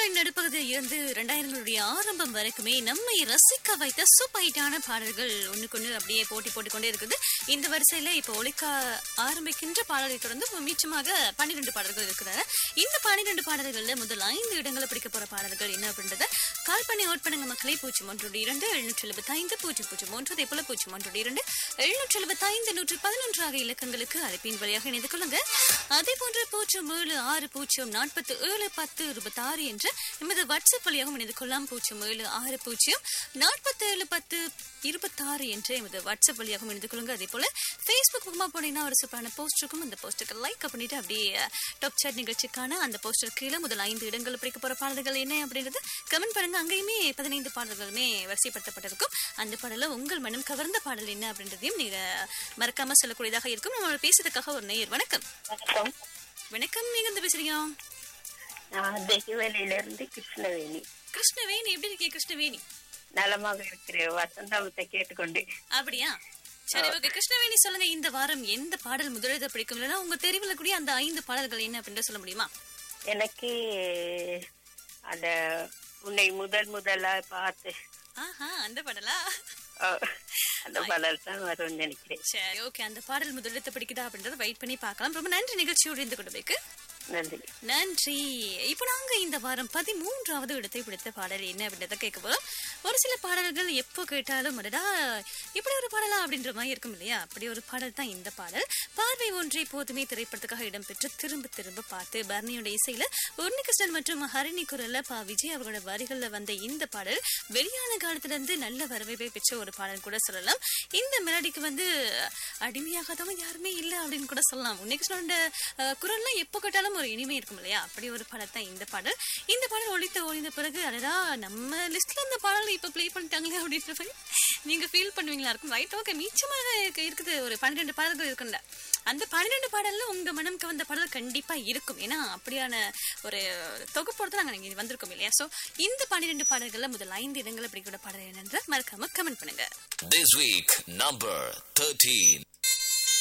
தொண்ணூறுகளின் நடுப்பகுதியில் இருந்து இரண்டாயிரங்களுடைய ஆரம்பம் வரைக்குமே நம்மை ரசிக்க வைத்த சூப்பர் ஹிட்டான பாடல்கள் ஒண்ணுக்கொண்ணு அப்படியே போட்டி போட்டுக்கொண்டே இருக்குது இந்த வரிசையில இப்ப ஒலிக்க ஆரம்பிக்கின்ற பாடலை தொடர்ந்து மீச்சமாக பன்னிரெண்டு பாடல்கள் இருக்கிறாரு இந்த பன்னிரெண்டு பாடல்கள்ல முதல் ஐந்து இடங்களை பிடிக்க போற பாடல்கள் என்ன அப்படின்றத கால் பண்ணி அவுட் பண்ணுங்க மக்களை பூஜ்ஜியம் ஒன்று இரண்டு எழுநூற்றி எழுபத்தி ஐந்து பூஜ்ஜியம் பூஜ்ஜியம் ஒன்று அதே போல பூஜ்ஜியம் ஒன்று இரண்டு எழுநூற்றி எழுபத்தி ஐந்து நூற்றி பதினொன்று ஆகிய இலக்கங்களுக்கு அழைப்பின் வழியாக இணைந்து கொள்ளுங்க அதே போன்று பூஜ்ஜியம் ஏழு ஆறு பூஜ்ஜியம் நாற்பத்தி ஏழு பத்து இருபத்தி ஆறு என்ற எமது வாட்ஸ்அப் வழியாகவும் இணைந்து கொள்ளலாம் பூஜ்ஜியம் ஏழு ஆறு பூஜ்ஜியம் நாற்பத்தி ஏழு பத்து இருபத்தாறு என்ற எமது வாட்ஸ்அப் வழியாகவும் இணைந்து கொள்ளுங்க அதே போல ஃபேஸ்புக் பக்கமா போனீங்கன்னா ஒரு சூப்பரான போஸ்ட் இருக்கும் அந்த போஸ்ட்டுக்கு லைக் பண்ணிட்டு அப்படியே டாப் சாட் நிகழ்ச்சிக்கான அந்த போஸ்டர் கீழே முதல் ஐந்து இடங்கள் பிடிக்க போற பாடல்கள் என்ன அப்படின்றது கமெண்ட் பண்ணுங்க அங்கேயுமே பதினைந்து பாடல்களுமே வரிசைப்படுத்தப்பட்டிருக்கும் அந்த பாடல உங்கள் மனம் கவர்ந்த பாடல் என்ன அப்படின்றதையும் நீங்க மறக்காம சொல்லக்கூடியதாக இருக்கும் நம்ம பேசுறதுக்காக ஒரு நேயர் வணக்கம் வணக்கம் வணக்கம் நீங்க இந்த பேசுறீங்க நான் தெய்வவேலியில இருந்து கிருஷ்ணவேணி கிருஷ்ணவேணி எப்படி இருக்கீங்க கிருஷ்ணவேணி நலமாக இருக்கிறேன் வசந்தாமத்தை கேட்டுக்கொண்டு அப்படியா சரி ஓகே கிருஷ்ணவேணி சொல்லுங்க இந்த வாரம் எந்த பாடல் முதலிட பிடிக்கும் இல்லைன்னா உங்க தெரிவுல கூடிய அந்த ஐந்து பாடல்கள் என்ன அப்படின்னு சொல்ல முடியுமா எனக்கு அந்த உன்னை முதல் முதலா பார்த்து ஆஹா அந்த பாடலா அஹ், அந்த பாடல் தான் வரும்னு நினைக்கிறேன் சரி ஓகே அந்த பாடல் முதலிடத்தை பிடிக்குதா அப்படின்றத வெயிட் பண்ணி பார்க்கலாம் ரொம்ப நன்றி நிகழ்ச்சியோடு இருந்து கொண்டு வைக்கு நன்றி நன்றி இப்போ நாங்க இந்த வாரம் பதிமூன்றாவது இடத்தை பிடித்த பாடல் என்ன அப்படின்றத கேட்க போறோம் ஒரு சில பாடல்கள் எப்போ கேட்டாலும் அடடா இப்படி ஒரு பாடலா அப்படின்ற மாதிரி இருக்கும் இல்லையா அப்படி ஒரு பாடல் தான் இந்த பாடல் பார்வை ஒன்றை போதுமே திரைப்படத்துக்காக இடம்பெற்று திரும்ப திரும்ப பார்த்து பர்னியோட இசையில உன்னிகிருஷ்ணன் மற்றும் ஹரிணி குரல்ல பா விஜய் அவர்களோட வரிகள்ல வந்த இந்த பாடல் வெளியான காலத்துல இருந்து நல்ல வரவேற்பை பெற்ற ஒரு பாடல் கூட சொல்லலாம் இந்த மெலடிக்கு வந்து அடிமையாகாதவங்க யாருமே இல்லை அப்படின்னு கூட சொல்லலாம் உன்னிகிருஷ்ணனோட அஹ், குரல்லாம் எப்போ கேட்டாலும் ஒரு இனிமை இருக்கும் இல்லையா அப்படி ஒரு பாடல் தான் இந்த பாடல் இந்த பாடல் ஒழித்த ஒழிந்த பிறகு அடடா நம்ம லிஸ்ட்ல அந்த பாடல் இப்ப ப்ளே பண்ணிட்டாங்களே அப்படின்ற மாதிரி நீங்க ஃபீல் பண்ணுவீங்களா இருக்கும் ரைட் ஓகே மீச்சமாக இருக்கு- இருக்குது ஒரு பன்னிரெண்டு பாடல்கள் இருக்குல்ல அந்த பன்னிரெண்டு பாடல்ல உங்க மனம் கவர்ந்த பாடல் கண்டிப்பா இருக்கும் ஏன்னா அப்படியான ஒரு தொகுப்போடு நாங்க இங்க வந்திருக்கோம் இல்லையா சோ இந்த பன்னிரெண்டு பாடல்கள்ல முதல் ஐந்து இடங்களை பிடிக்கூட பாடல் என்னன்ற மறக்காம கமெண்ட் பண்ணுங்க This week, number 13.